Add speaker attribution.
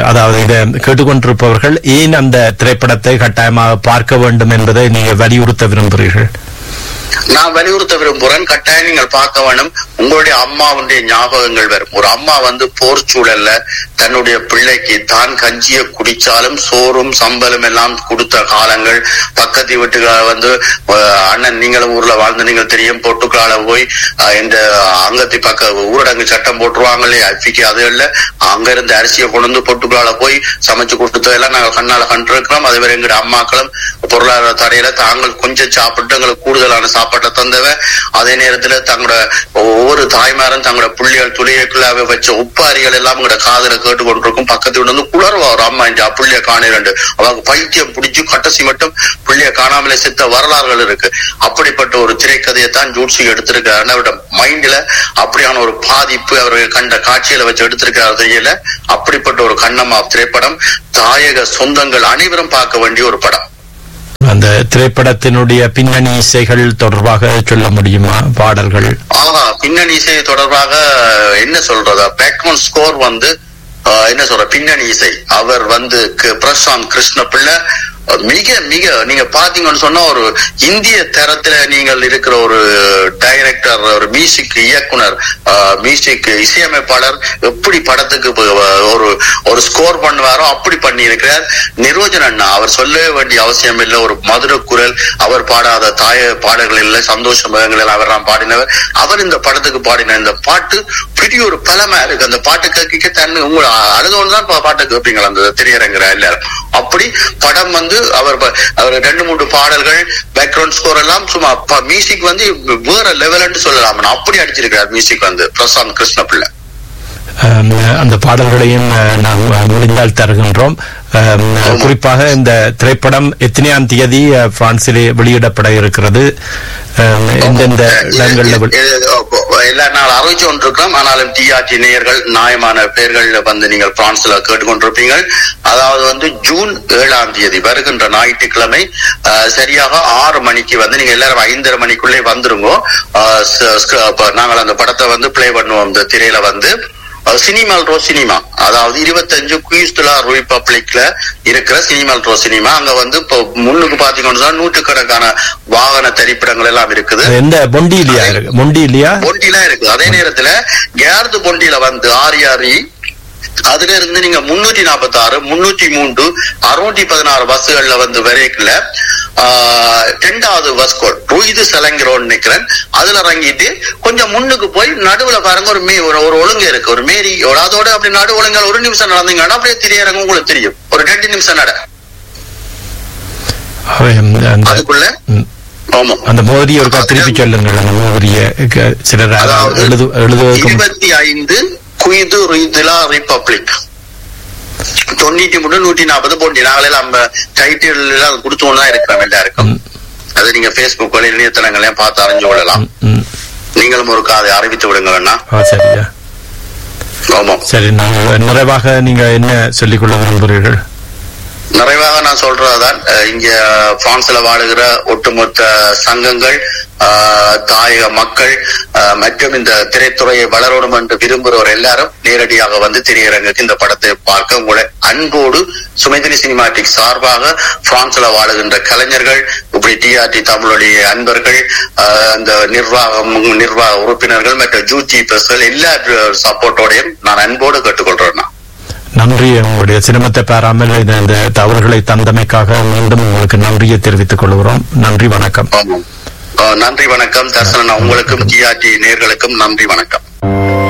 Speaker 1: அதாவது இதை கேட்டுக்கொண்டிருப்பவர்கள் ஏன் அந்த திரைப்படத்தை கட்டாயமாக பார்க்க வேண்டும் என்பதை நீங்க வலியுறுத்த விரும்புகிறீர்கள்
Speaker 2: நான் வலியுறுத்த விரும்புகிறேன் கட்டாயம் நீங்கள் பார்க்க வேணும் உங்களுடைய அம்மாவுடைய ஞாபகங்கள் வரும் ஒரு அம்மா வந்து போர் சூழல்ல தன்னுடைய பிள்ளைக்கு தான் கஞ்சிய குடிச்சாலும் சோறும் சம்பலும் எல்லாம் கொடுத்த காலங்கள் பக்கத்து வீட்டுக்கால வந்து அஹ், அண்ணன் நீங்களும் ஊர்ல வாழ்ந்து நீங்கள் தெரியும் பொட்டுக்களால போய் அஹ், இந்த அங்கத்தி பக்க ஊரடங்கு சட்டம் போட்டுருவாங்க இல்லையா இப்பைக்கு அது இல்ல அங்க இருந்து அரிசியை கொண்டு வந்து பொட்டுக்களால போய் சமைச்சு கொடுத்ததெல்லாம் நாங்கள் கண்ணால கண்டிருக்கிறோம் அதே மாதிரி எங்களுடைய அம்மாக்களும் பொருளாதார தடையில தாங்கள் கொஞ்சம் சாப்பிட்டு எங்களுக்கு கூடுதலான சாப்பாட்டை தந்தவ அதே நேரத்துல தங்களோட ஒவ்வொரு தாய்மாரும் தங்களோட புள்ளிகள் துளியக்குள்ளாக வச்ச உப்பாரிகள் எல்லாம் உங்களோட காதுல கேட்டு கொண்டிருக்கும் பக்கத்து வீடு வந்து குளர்வா ஒரு அம்மா இந்த புள்ளிய காணிரண்டு அவங்க பைத்தியம் பிடிச்சு கட்டசி மட்டும் புள்ளிய காணாமலே செத்த வரலாறுகள் இருக்கு அப்படிப்பட்ட ஒரு திரைக்கதையை தான் ஜூட்சி எடுத்திருக்காரு அவரோட மைண்ட்ல அப்படியான ஒரு பாதிப்பு அவர்கள் கண்ட காட்சியில வச்சு எடுத்திருக்காரு தெரியல அப்படிப்பட்ட ஒரு கண்ணம்மா திரைப்படம் தாயக சொந்தங்கள் அனைவரும் பார்க்க வேண்டிய ஒரு படம்
Speaker 1: அந்த திரைப்படத்தினுடைய பின்னணி இசைகள் தொடர்பாக சொல்ல முடியுமா பாடல்கள்
Speaker 2: ஆமா பின்னணி இசை தொடர்பாக என்ன சொல்றது பேக்ரவுண்ட் ஸ்கோர் வந்து ஆஹ், என்ன சொல்ற பின்னணி இசை அவர் வந்து க- பிரசாந்த் கிருஷ்ண பிள்ளை அஹ், மிக மிக நீங்க பாத்தீங்கன்னு சொன்னா ஒரு இந்திய தரத்துல நீங்கள் இருக்கிற ஒரு டைரக்டர் ஒரு மியூசிக் இயக்குனர் மியூசிக் இசையமைப்பாளர் எப்படி படத்துக்கு ப- ஒரு ஒரு ஸ்கோர் பண்ணுவாரோ அப்படி பண்ணி இருக்கிறார் நிரோஜன் அண்ணா அவர் சொல்ல வேண்டிய அவசியம் இல்லை ஒரு மதுர குரல் அவர் பாடாத தாய பாடல்கள் இல்லை சந்தோஷ முகங்கள் அவர் தான் பாடினவர் அவர் இந்த படத்துக்கு பாடின இந்த பாட்டு பெரிய ஒரு பலமா இருக்கு அந்த பாட்டு கேட்க தன்மை உங்களை அழுதோன்னு தான் பா- பாட்டை கேட்பீங்களா அந்த திரையரங்குற எல்லாரும் அப்படி படம் வந்து அவர் ப- அவர் ரெண்டு மூன்று பாடல்கள் பேக்ரவுண்ட் ஸ்கோர் எல்லாம் சும்மா மியூசிக் வந்து வேற லெவல்னு சொல்லலாம் அப்படி அடிச்சிருக்கிறார் மியூசிக் வந்து பிரசாந்த் கிருஷ்ண பிள்ளை
Speaker 1: அம், அந்த பாடல்களையும் அஹ், நாம் முடிந்தால் தருகின்றோம் அம், குறிப்பாக இந்த திரைப்படம் எத்தனையாம் தேதி அஹ், பிரான்சிலே வெளியிடப்பட இருக்கிறது அம், எந்தெந்த இடங்கள்ல வெளி-
Speaker 2: இது, இது, எல்லா நாள் அறிவிச்சு கொண்டிருக்கிறோம் ஆனாலும் டிஆர்டி நேயர்கள் நியாயமான பெயர்கள் வந்து நீங்கள் பிரான்ஸ்ல கேட்டுக்கொண்டிருப்பீங்கள் அதாவது வந்து ஜூன் ஏழாம் தேதி வருகின்ற ஞாயிற்றுக்கிழமை அஹ், சரியாக ஆறு மணிக்கு வந்து நீங்க எல்லாரும் ஐந்தரை மணிக்குள்ளே வந்துருங்க அஹ், ச- ஸ்க- அப்ப நாங்கள் அந்த படத்தை வந்து பிளே பண்ணுவோம் இந்த திரையில வந்து சினிமால் ரோ சினிமா அதாவது இருபத்தஞ்சு குயிஸ்துலா ரிபப்ளிக்ல இருக்கிற சினிமால் ரோ சினிமா அங்க வந்து இப்போ முன்னுக்கு பாத்தீங்கன்னா நூற்றுக்கணக்கான வாகன திரைப்படங்கள் எல்லாம் இருக்குது
Speaker 1: அது எந்த பொண்டிலியா இருக்கு பொண்டிலியா
Speaker 2: பொண்டிலாம் இருக்கு அதே நேரத்துல கேர்து பொண்டியில வந்து ஆரியாரி அதுல இருந்து நீங்க முன்னூத்தி நாற்பத்தி ஆறு முன்னூத்தி மூன்று அறுநூத்தி பதினாறு பஸ்ஸுகள்ல வந்து வரைக்கல ரெண்டாவது பஸ் கோட் ருயிது செலங்கிறோன்னு நிக்கிறேன் அதுல இறங்கிட்டு கொஞ்சம் முன்னுக்கு போய் நடுவுல பாருங்க ஒரு மே ஒரு ஒரு ஒழுங்கு இருக்கு ஒரு மேரி ஒரு அதோட அப்படி நடு ஒழுங்கா ஒரு நிமிஷம் நடந்தீங்கன்னா அப்படியே திரையரங்கு உங்களுக்கு தெரியும் ஒரு ரெண்டு நிமிஷம் நட
Speaker 1: அவை, ம், அந்த
Speaker 2: அதுக்குள்ள
Speaker 1: ம்,
Speaker 2: ஆமா
Speaker 1: அந்த மோதிரி ஒரு திருப்பி சொல்லுங்கள் அந்த மோதிரிய க- சிலர் அதாவது
Speaker 2: அதாவது
Speaker 1: எழுது எழுதுவதற்கும்
Speaker 2: இருபத்தி ஐந்து குயிது ருயிதுலா ரிபப்ளிக் தொண்ணூத்தி மூணு நூத்தி நாற்பது போட்டி நாங்களே நம்ம டைட்டில் எல்லாம் கொடுத்தோம் தான் இருக்கிறோம் எல்லாருக்கும்
Speaker 1: ம்.
Speaker 2: அது நீங்க பேஸ்புக் இணையதளங்களையும் பார்த்து அறிஞ்சு கொள்ளலாம்
Speaker 1: ம், ம்.
Speaker 2: நீங்களும் ஒரு அதை அறிவித்து விடுங்க வேணா
Speaker 1: ஆ, சரியா
Speaker 2: ஆமாம்
Speaker 1: சரி நாங்கள் நிறைவாக நீங்க என்ன சொல்லிக்கொள்ள விரும்புகிறீர்கள்
Speaker 2: நிறைவாக நான் சொல்றதுதான் அஹ், இங்க பிரான்ஸ்ல வாழுகிற ஒட்டுமொத்த சங்கங்கள் அஹ், தாயக மக்கள் அஹ், மற்றும் இந்த திரைத்துறையை வளரணும் என்று விரும்புகிறவர் எல்லாரும் நேரடியாக வந்து திரையரங்குக்கு இந்த படத்தை பார்க்க உங்களை அன்போடு சுமைதிரி சினிமாட்டிக் சார்பாக பிரான்ஸ்ல வாழுகின்ற கலைஞர்கள் இப்படி டிஆர்டி தமிழுடைய அன்பர்கள் அஹ், இந்த நிர்வாகம் நிர்வாக உறுப்பினர்கள் மற்றும் ஜூடி பிரஸ்கள் எல்லா சப்போர்ட்டோடையும் நான் அன்போடு கேட்டுக்கொள்றேன் நான்.
Speaker 1: நன்றி உங்களுடைய சிரமத்தை பெறாமல் இந்த இந்த தவறுகளை தந்தமைக்காக மீண்டும் உங்களுக்கு நன்றியை தெரிவித்துக் கொள்கிறோம் நன்றி வணக்கம்
Speaker 2: ஆமாம். அஹ் நன்றி வணக்கம் தர்சனா உங்களுக்கும் டிஆர்டி நேர்களுக்கும் நன்றி வணக்கம்